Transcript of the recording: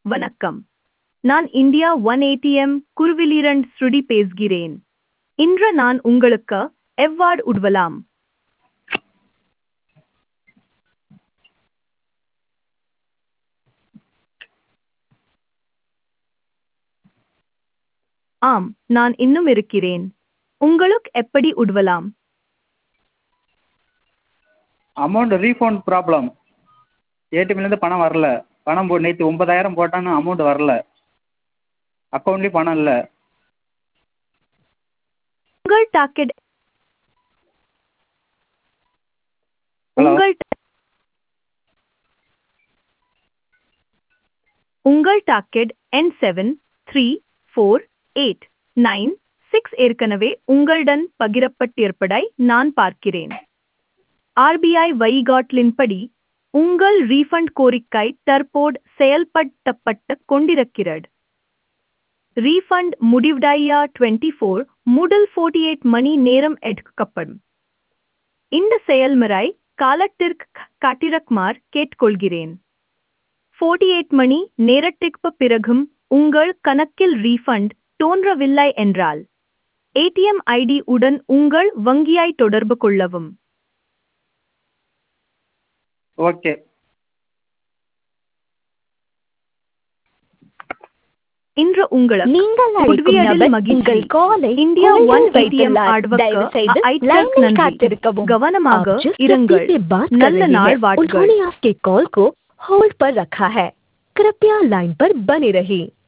வணக்கம் நான் India one ATM குருவிலிரண்ட் ஸ்ருடி பேசுகிறேன் இன்று நான் உங்களுக்கு எவ்வாறு உதவலாம் ஆம் நான் இன்னும் இருக்கிறேன் உங்களுக்கு எப்படி உதவலாம் அமௌண்ட் ரீஃபண்ட் ப்ராப்ளம் ஏடிஎம்லேருந்து பணம் வரல பணம் போ நேற்று ஒன்பதாயிரம் போட்டேன் அமௌண்ட் வரல அக்கௌண்ட்லேயும் பணம் இல்லை உங்கள் டாக்கெட் Hello? உங்கள் உங்கள் டாக்கெட் என் seven three four eight nine six ஏற்கனவே உங்களுடன் பகிரப்பட்டிருப்பதை நான் பார்க்கிறேன் ஆர்பிஐ வழிகாட்டலின்படி உங்கள் ரீஃபண்ட் கோரிக்கை தற்போது செயல்படுத்தப்பட்டு கொண்டிருக்கிறது ரீஃபண்ட் முடிவடைய டுவெண்ட்டி ஃபோர் முதல் ஃபோர்ட்டி எயிட் மணி நேரம் எடுக்கப்படும் இந்த செயல்முறை காலத்திற்கு காட்டிரக்குமார் கேட்டுக்கொள்கிறேன் ஃபோர்ட்டி எயிட் மணி நேரத்திற்கு பிறகும் உங்கள் கணக்கில் ரீஃபண்ட் தோன்றவில்லை என்றால் ஏடிஎம் ஐடி உடன் உங்கள் வங்கியை தொடர்பு கொள்ளவும் ஓகே இன்று உங்களுக்கு நீங்கள் அழைக்கும் புதுவையில் நபர் மகிழ்ச்சி. உங்கள் காலை இந்தியா ஹோல்டில் ஒன் வைத்துள்ளார். ATM தயவு செய்து ஆட்வர்க்கு लाइन நன்றி काटिरकवुम। கவனமாக आप जिस இருங்கள் व्यक्ति से बात कर நல்ல रहे நாள் हैं, வாழ்த்துகள் उन्होंने आपके कॉल को होल्ड पर रखा है कृपया लाइन पर बने रहिए